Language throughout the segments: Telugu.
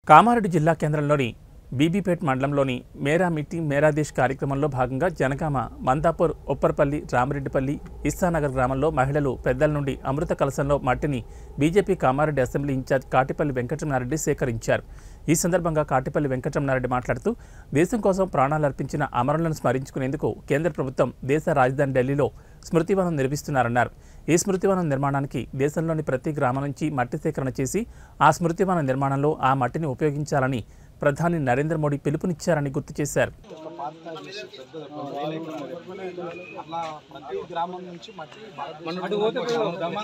కామారెడ్డి జిల్లా కేంద్రంలోని బీబీపేట్ మండలంలోని మేరా మిట్టి మేరా దేశ్ కార్యక్రమంలో భాగంగా జనగామ మందాపూర్ ఉప్పర్పల్లి రామరెడ్డిపల్లి ఇస్సానగర్ గ్రామంలో మహిళలు పెద్దల నుండి అమృత కలశంలో మట్టిని BJP Kamareddy assembly in charge Katipalli Venkataramana Reddy సేకరించారు ఈ సందర్భంగా కాటిపల్లి వెంకటరమణారెడ్డి మాట్లాడుతూ దేశం కోసం ప్రాణాలు అర్పించిన అమరులను స్మరించుకునేందుకు కేంద్ర ప్రభుత్వం దేశ రాజధాని ఢిల్లీలో స్మృతివనం నిర్మిస్తున్నారన్నారు ఈ స్మృతివనం నిర్మాణానికి దేశంలోని ప్రతి గ్రామం నుంచి మట్టి సేకరణ చేసి ఆ స్మృతివనం నిర్మాణంలో ఆ మట్టిని ఉపయోగించాలని ప్రధాని నరేంద్ర మోడీ పిలుపునిచ్చారని గుర్తు చేశారు ఒక పాత చేసి పెద్ద వేల ఎకరాలు అట్లా ప్రతి గ్రామం నుంచి మట్టి భారతదేశం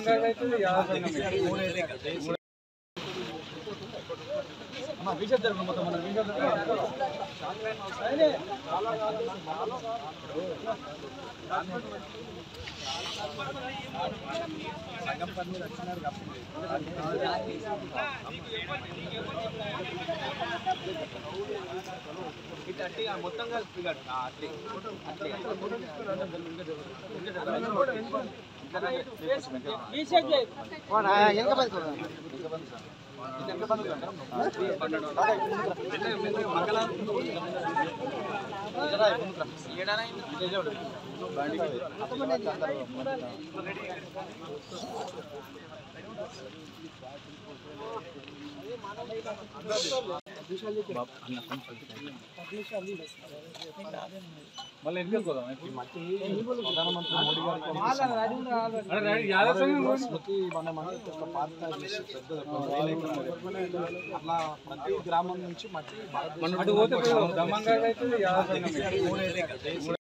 అన్న, విషయం జరుగు మొత్తం మన విషయం జరుగు. సగం పని మీద వచ్చినారు కాబట్టి ఇటు అట్టి ఆ మొత్తం కలిపి ఇక ఆ అట్టి. అట్టి. ఇది ఎంత మంది ఉంటారు? మంగళవారం ఇదరా, ఇబ్బందిరా. ఇదే చూడు. మళ్ళీ ఎందుకు పోదాం ఈ మట్టి ప్రధానమంత్రి మోడీ గారికి స్మృతి వనం అని ఒక పాత చేసి పెద్ద వేల ఎకరాలు అట్లా ప్రతి గ్రామం నుంచి మట్టి భారతదేశం